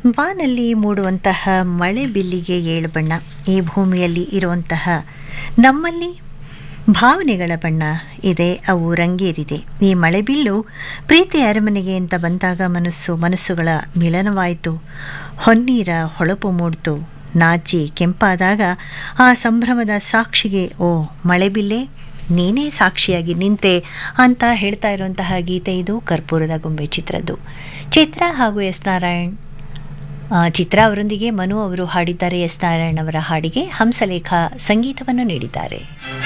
ಬಾನಲ್ಲಿ ಮೂಡುವಂತಹ ಮಳೆ ಬಿಲ್ಲಿಗೆ ಏಳು ಬಣ್ಣ ಈ ಭೂಮಿಯಲ್ಲಿ ಇರುವಂತಹ ನಮ್ಮಲ್ಲಿ ಭಾವನೆಗಳ ಬಣ್ಣ ಇದೆ ಅವು ರಂಗೇರಿದೆ ಈ ಮಳೆಬಿಲ್ಲು ಪ್ರೀತಿ ಅರಮನೆಗೆ ಅಂತ ಬಂದಾಗ ಮನಸ್ಸು ಮನಸ್ಸುಗಳ ಮಿಲನವಾಯಿತು ಹೊನ್ನೀರ ಹೊಳಪು ಮೂಡ್ತು ನಾಚಿ ಕೆಂಪಾದಾಗ ಆ ಸಂಭ್ರಮದ ಸಾಕ್ಷಿಗೆ ಓ ಮಳೆಬಿಲ್ಲೆ ನೀನೇ ಸಾಕ್ಷಿಯಾಗಿ ನಿಂತೆ ಅಂತ ಹೇಳ್ತಾ ಇರುವಂತಹ ಗೀತೆ ಇದು ಕರ್ಪೂರದ ಗೊಂಬೆ ಚಿತ್ರದ್ದು ಚಿತ್ರ ಹಾಗೂ ಎಸ್ ನಾರಾಯಣ್ ಆ, ಚಿತ್ರ ಅವರೊಂದಿಗೆ ಮನು ಅವರು ಹಾಡಿದ್ದಾರೆ ಎಸ್ ನಾರಾಯಣ್ ಅವರ ಹಾಡಿಗೆ ಹಂಸಲೇಖ ಸಂಗೀತವನ್ನು ನೀಡಿದ್ದಾರೆ